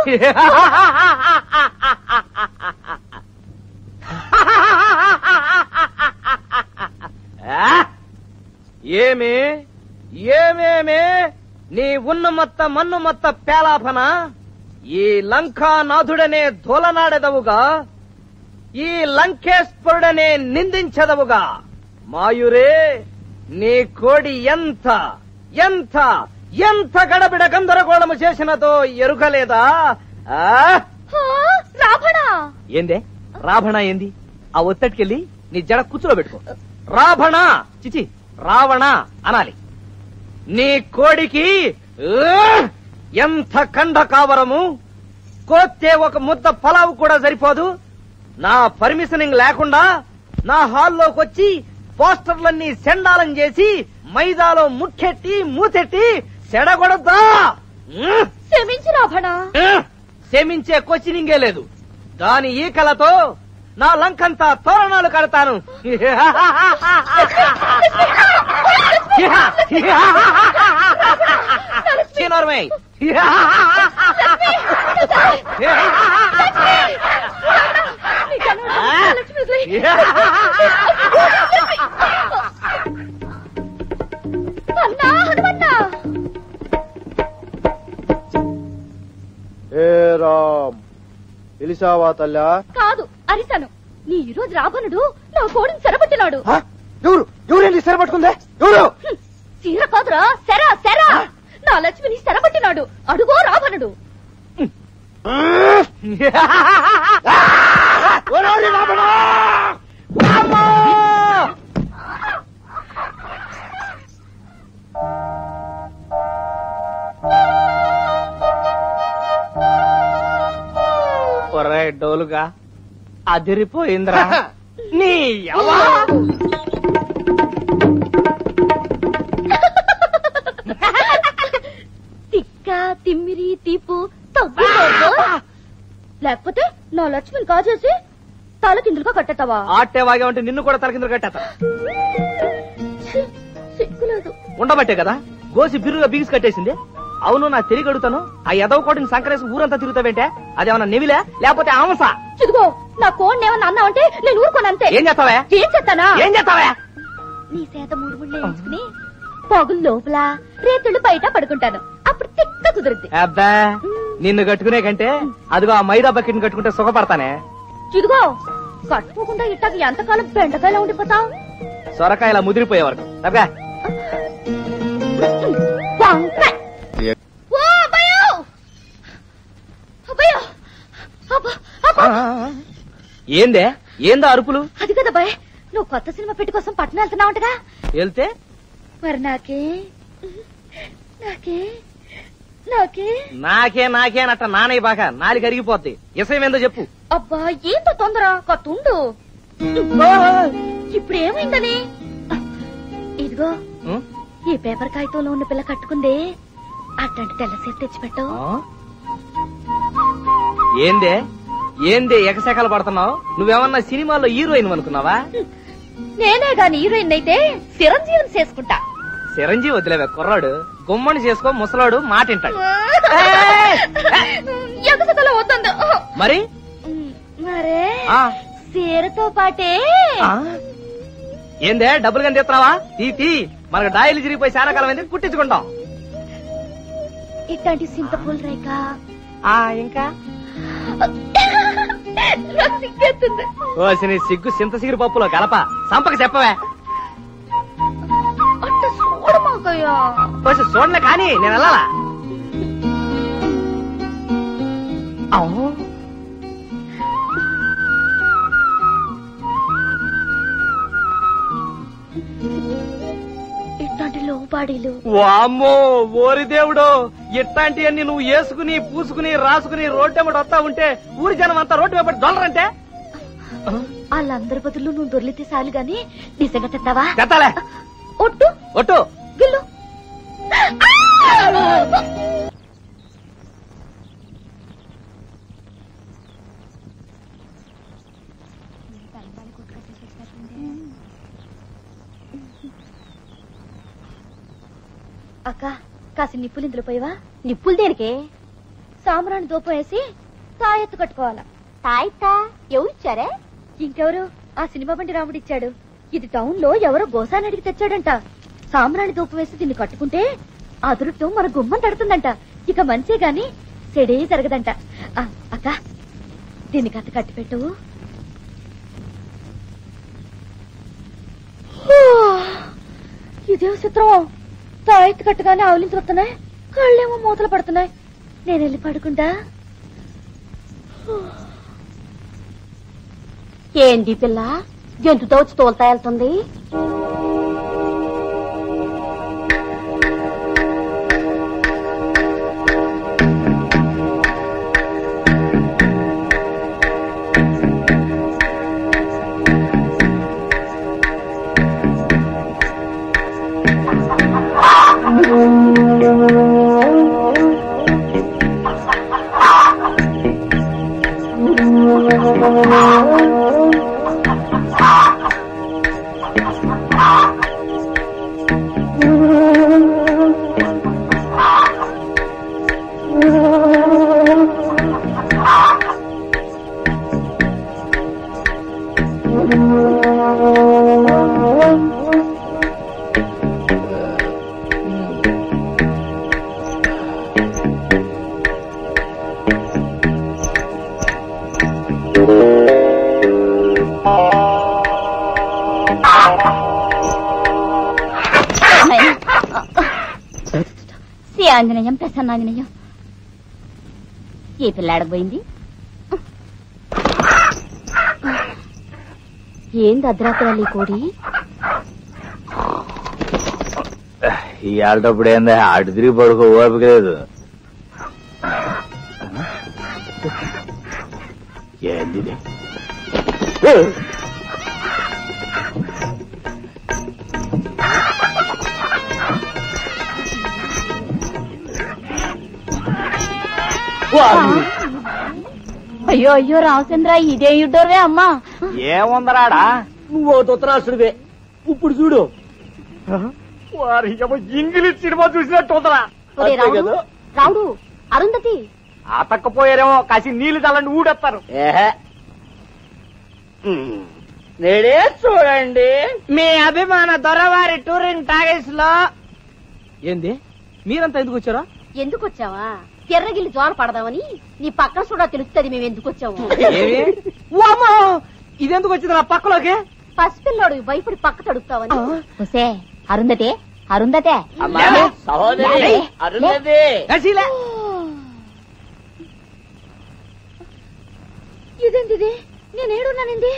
ఆ? ఏమి ఏమేమే నీ ఉన్నమత్త మన్నుమత్త పేలాపన ఈ లంకానాథుడనే ధూలనాడెదవుగా ఈ లంకేశ్వరుడనే నిందించదవుగా మాయురే నీ కోడి ఎంత ఎంత ఎంత గడబిడ గందరగోళము చేసినదో ఎరుగలేదా ఆ? రాభణ ఏందే రాభణ ఏంది ఆ ఒత్తటికెళ్ళి నీ జడ కుచ్చులో పెట్టుకో రాభణ చిచి రావణ అనాలి నీ కోడికి ఆ, ఎంత కండ కావరము కోస్తే ఒక ముద్ద పలావు కూడా సరిపోదు నా పర్మిషనింగ్ లేకుండా నా హాల్లోకి వచ్చి పోస్టర్లన్నీ సెండాలం చేసి మైదాలో ముట్టెట్టి మూతెట్టి సెడగొడద్దా ఉమ్. క్షమించు రాభణ ఆ, క్షమించే క్వశ్చనింగే లేదు దాని ఈకలతో నా లంకంతా తోరణాలు కడతాను చీనోర్మై అన్నా హనుమన్నా ఏ రామ్ పిలిచావా తల్లా కాదు అరిసను నీ ఈ రోజు రాభనుడు నా కోడిని చెరబట్టినాడు హ? ఎవరు ఎవరేంటి సరి పట్టుకుందే ఎవరు హ్మ్. చీర కాదురా సెరా సెరా నా లక్ష్మిని చెరబట్టినాడు అడుగో రాభనుడు ఓరోరి రావణ! అమ్మా! ఒరే డోలుగా అదిరిపోయిందిరా నీ యవ్వ! తిక్క తిమ్మిరి తీపు తగ్గిపోదు లేకపోతే నా లక్ష్మిని కాజేసి తల కిందులుగా కట్టేస్తావా ఆటే వాగే ఉంటే నిన్ను కూడా తలకిందులు కట్టేస్తా ఛీ, సిగ్గులేదు ఉండబట్టే కదా గోసి బిర్రుగా బిగిసి కట్టేసింది అవును నా తిరిగి అడుగుతాను ఆ ఎదవ కోటిని సంకరేసి ఊరంతా తిరుగుతావేంటే అదేమన్నా నెవిలే లేకపోతే ఆమస ఇదిగో నా కోడిని ఏమన్నా అన్నావంటే నేను ఊరుకోనంతే ఏం చేస్తావే ఏం చెప్తానా ఏం చేస్తావే నీ చేత మూడు ముళ్ళు వేయించుకుని పగులు లోపల రేతుళ్ళు బయట పడుకుంటాను అప్పుడు తిక్క కుదురుద్ది అబ్బా నిన్ను కట్టుకునే కంటే అదిగో ఆ మైదా బకెట్ కట్టుకుంటే సుఖపడతానే ఇదిగో కట్టుకోకుండా ఇట్టాక ఎంతకాలం బెండకాయలా ఉండిపోతావు సొరకాయలా ముదిరిపోయే వరకు అబ్బా వంకాయ్. ఓ అబ్బాయో అబ్బాయో అబ్బా, అబ్బా. ఏందే ఏందో అరుపులు అది కదా బాయ్ నువ్వు కొత్త సినిమా పెట్టి కోసం పట్టణం వెళ్తున్నావుంటగా వెళ్తే మరి నాకే నాకే నాకే నాకే నాకే అట్ట నానయ్య బాగా నాలుగు అరిగిపోద్ది ఇసయం ఏందో చెప్పు అబ్బా ఏంటో తొందర కొత్తుండు ఇప్పుడు ఏమైందని ఇదిగో ఉం? ఈ పేపర్ కాగితంలో ఉన్న పిల్ల కట్టుకుందే అట్లాంటి తెల్ల సేపు తెచ్చిపెట్టు ఆ? ఏందే ఏందే ఎకశకలు పడుతున్నావు నువ్వేమన్నా సినిమాలో హీరోయిన్ అనుకున్నావా నేనే గాని హీరోయిన్ అయితే చిరంజీవిని చేసుకుంటా చిరంజీవి వదిలేవే కుర్రాడు గుమ్మని చేసుకో ముసలాడు మాట వింటాడు ఎగసగల వద్దందు మరి మరే ఆ సీరతో పాటే ఆ? ఏందే డబ్బులు కానీ తీస్తున్నావా తీ తీ మనకు డాయిలు చిరిగిపోయి చాలా కాలం అయింది కుట్టించుకుంటాం ఇట్లాంటి సింతపూల రేఖ ఆ ఇంకా నాకు సిగ్గేస్తుంది ఓసిని సిగ్గు సింత సిగిరి పప్పులో కలప సంపక చెప్పవే అట్ట చూడమాకయ్యా ఓసి చూడలే కానీ నేను వెళ్ళాలా అమ్మో. ఇట్లాంటి లోబాడీలు వామ్మో ఓరి దేవుడో ఇట్లాంటి అన్ని నువ్వు వేసుకుని పూసుకుని రాసుకుని రోడ్డెమ్మడి వస్తా ఉంటే ఊరి జనం అంతా రోడ్డు మీద డొల్లరంటే వాళ్ళందరి బదులు నువ్వు దొర్లితే చాలు గాని నిజంగా తెస్తావా చెత్తాలే ఒట్టు ఒట్టు గిల్లు అక్క కాసి నిప్పులు ఇందులో పోయివా నిప్పులు దేనికే సాంబ్రాణి దూపం వేసి తాయెత్తు కట్టుకోవాలా తాయెత్తా ఎవరు ఇచ్చారే ఇంకెవరు ఆ సినిమా బండి రాముడు ఇచ్చాడు ఇది టౌన్ లో ఎవరో గోసాని అడిగి తెచ్చాడంట సాంబ్రాణి దూపం వేసి దీన్ని కట్టుకుంటే అదురుటం మన గుమ్మం తడుతుందంట ఇక మంచి గాని చెడే జరగదంట ఆ, అక్క దీన్ని కథ కట్టి పెట్టు ఇదేం చిత్రం తాయెత్తు కట్టగానే ఆవులించి వస్తున్నాయి కళ్ళేమో మూతలు పడుతున్నాయి నేను వెళ్ళి పడుకుంటా ఏంటి పిల్ల జంతుతో వచ్చి తోలుతా వెళ్తుంది శ్రీ ఆంజనేయం ప్రసన్నాంజనేయం ఈ పిల్ల ఆడపోయింది ఏంది అర్ధరాత్రి కోడి ఈ ఆడటప్పుడు ఏందా అటు తిరిగి పడుకో ఓపిక లేదు ఏంది ఇది? అయ్యో అయ్యో రామచంద్ర ఇదే యుడ్డోర్వే అమ్మా ఏముందరాడా నువ్వు తుత్తరాసుడివే ఇప్పుడు చూడు వారి ఏమో ఇంగ్లీష్ సినిమా చూసినట్టు ఉందరా ఒరే రాముడు రాముడు అరుంధతి అతక్కపోయారేమో కాసి నీళ్లు చల్లని ఊడెత్తారు ఏహే నేడే చూడండి మీ అభిమాన దొరవారి టూరింగ్ టాగేస్ లో ఏంది మీరంతా ఎందుకు వచ్చారా ఎందుకు వచ్చావా ఎర్రగిల్లి జోల పడదామని నీ పక్కన చూడ తెలుస్తుంది మేము ఎందుకు వచ్చాము ఏమి వామ్మో! ఇదెందుకు వచ్చింది నా పక్కలోకి పసిపిల్లోడు భయపడి పక్క తడుపుతావని ఒసే అరుంధతే అరుంధతే సహోదరి అరుంధతి ఇదేంటి ఇది నేనేడున్నానండి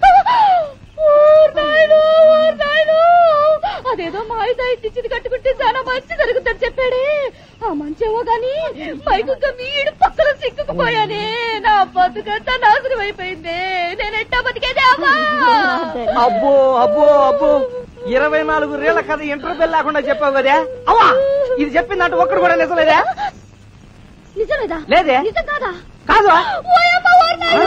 అదేదో మాయుదా ఇచ్చింది కట్టుకుంటే చాలా మంచి జరుగుతుంది చెప్పాడే ఆ మంచేమో గాని మైకుగా వీడు పక్కన సిక్కుకుపోయానే నా బతుకంతా నాశనం అయిపోయింది నేను ఎట్టా బతికేదే అమ్మా అబ్బో అబ్బో అబ్బో ఇరవై నాలుగు రేళ్ల కథ ఇంటర్వ్యూ లేకుండా చెప్పావు కదా అవ్వా ఇది చెప్పిందంటే ఒక్కడు కూడా నిజలేదా నిజమేదా లేదే నిజం కాదా కాదు ఓయమ్మ ఓర్నాయనా!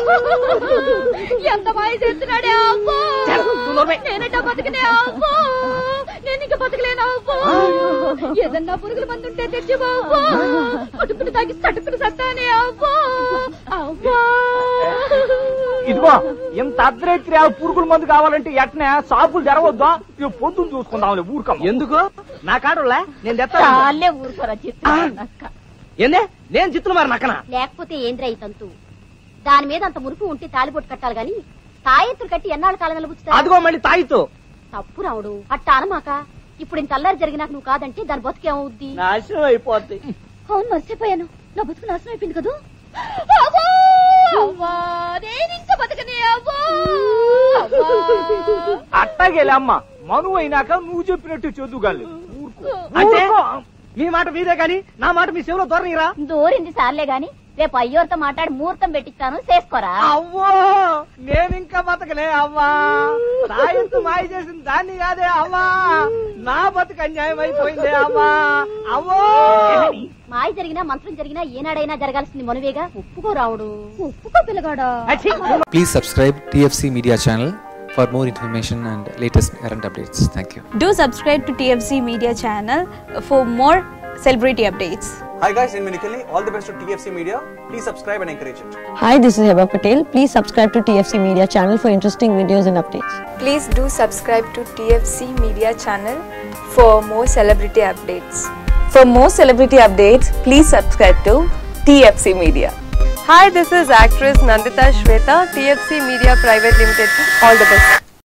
ఎంత మాయ చేస్తున్నాడే అబ్బో నువ్వు నోర్మై. నేనట బతకనే అబ్బో నేను ఇంక బతకలేను అబ్బో ఏదన్నా పురుగుల మందు ఉంటే తెచ్చి అబ్బో కొట్టుకుని తాగి సటుకుని సత్తానే అబ్బో అబ్బో ఇదిగో ఇంత అర్ధరాత్రి ఆ పురుగుల మందు కావాలంటే ఎట్నే షాపులు తెరవద్దా ఇక పొద్దున్న చూసుకుందాం ఊరుకం ఎందుకు నా కాడులే నేను తెస్తాను చాలే ఊరుకోరా చిత్త ఏందే నేను చిత్తులు మరి నక్కన లేకపోతే ఏంద్రా ఈ తంతు దాని మీద అంత మురుపు ఉంటే తాలిబొట్టు కట్టాలి గాని తాయెత్తులు కట్టి ఎన్నాళ్ళ కాలం నిలబుచ్చుతా అదిగో మళ్ళీ తాయితో తప్పు రావుడు అట్ట అనమాక ఇప్పుడు ఇంత అల్లరి జరిగినాక నువ్వు కాదంటే దాని బతుకేమవుద్ది నాశనం అయిపోద్ది అవును మర్చిపోయాను నా బతుకు నాశనం అయిపోయింది కదూ అబ్బో! అవ్వా! నేను ఇంక బతకనే అబ్బో! అవ్వా! అట్టాగేలే అమ్మ మను అయినాక నువ్వు చెప్పినట్టు చదువుగాలి అంటే మీ మాట మీదే కానీ నా మాట మీ చెవిలో దూరనిరా దూరింది సార్లే గాని రేపు అయ్యోర్తో మాట్లాడి ముహూర్తం పెట్టిస్తాను చేసుకోరా అవ్వో నేను ఇంకా బతకలే అవ్వా సాయంతు మాయ చేసిన దాన్ని కాదే అవ్వా నా బతుకు అన్యాయం అయిపోయిందే అవ్వా అవ్వో మాయ జరిగినా మంత్రం జరిగినా ఏనాడైనా జరగాల్సింది మనువేగా ఒప్పుకో రావుడు ఒప్పుకో పిల్లగాడా అచ్చి. Please subscribe TFC Media channel for more information and latest current updates. Thank you. Do subscribe to TFC Media channel for more celebrity updates. Hi guys, in Minikali, all the best to TFC Media. Please subscribe and encourage it. Hi, this is Heba Patel. Please subscribe to TFC Media channel for interesting videos and updates. Please do subscribe to TFC Media channel for more celebrity updates. For more celebrity updates, please subscribe to TFC Media. Hi, this is actress Nandita Shweta, TFC Media Private Limited. All the best.